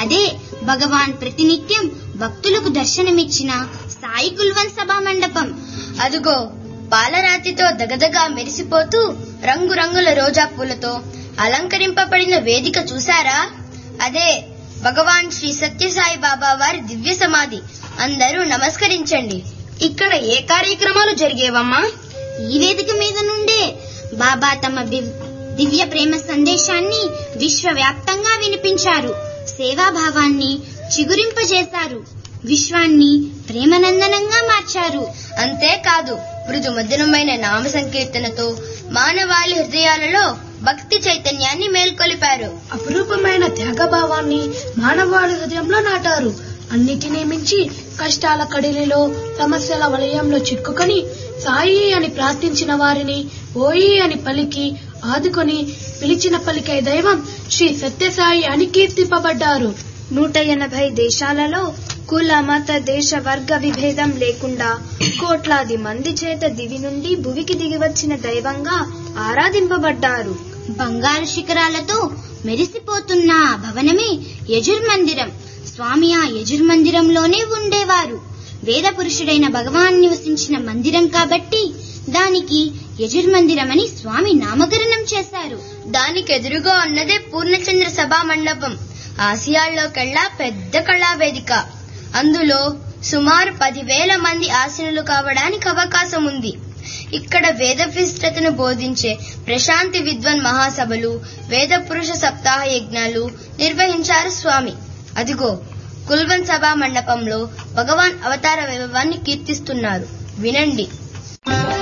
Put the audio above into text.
అదే భగవాన్ ప్రతినిత్యం భక్తులకు దర్శనమిచ్చిన సాయి కుల్వన్ సభా మండపం అదుగో పాలరాతితో దగదగా మెరిసిపోతూ రంగురంగుల రోజా పూలతో అలంకరింపబడిన వేదిక చూశారా అదే భగవాన్ శ్రీ సత్యసాయి బాబా వారి దివ్య సమాధి అందరూ నమస్కరించండి ఇక్కడ ఏ కార్యక్రమాలు జరిగేవమ్మా ఈ వేదిక మీద నుండే బాబా తమ దివ్- దివ్య ప్రేమ సందేశాన్ని విశ్వవ్యాప్తంగా వినిపించారు సేవాభావాన్ని చిగురింపజేశారు విశ్వాన్ని ప్రేమనందనంగా మార్చారు అంతేకాదు మృదు మధురమైన నామ సంకీర్తనతో మానవాళి హృదయాలలో భక్తి చైతన్యాన్ని మేల్కొలిపారు అపురూపమైన త్యాగభావాన్ని మానవాళి హృదయంలో నాటారు అన్నిటినీ మించి కష్టాల కడిలిలో సమస్యల వలయంలో చిక్కుకొని సాయి అని ప్రార్థించిన వారిని ఓయి అని పలికి ఆదుకొని పిలిచిన పలికే దైవం శ్రీ సత్యసాయి అని కీర్తింపబడ్డారు నూట ఎనభై దేశాలలో కుల మత దేశ వర్గ విభేదం లేకుండా కోట్లాది మంది చేత దివి నుండి భువికి దిగివచ్చిన దైవంగా ఆరాధింపబడ్డారు బంగారు శిఖరాలతో మెరిసిపోతున్న ఆ భవనమే యజుర్మందిరం స్వామి ఆ యజుర్మందిరంలోనే ఉండేవారు వేద పురుషుడైన భగవాన్ నివసించిన మందిరం కాబట్టి దానికి యజుర్మందిరమని స్వామి నామకరణం చేశారు దానికి ఎదురుగా ఉన్నదే పూర్ణచంద్ర సభా మండపం ఆసియాల్లోకెల్లా పెద్ద కళా వేదిక అందులో సుమారు పదివేల మంది ఆసనులు కావడానికి అవకాశం ఉంది ఇక్కడ వేద విస్తృతను బోధించే ప్రశాంతి విద్వన్ మహాసభలు వేద పురుష సప్తాహ యజ్ఞాలు నిర్వహించారు స్వామి అదిగో కుల్వన్ సభా మండపంలో భగవాన్ అవతార వైభవాన్ని కీర్తిస్తున్నారు వినండి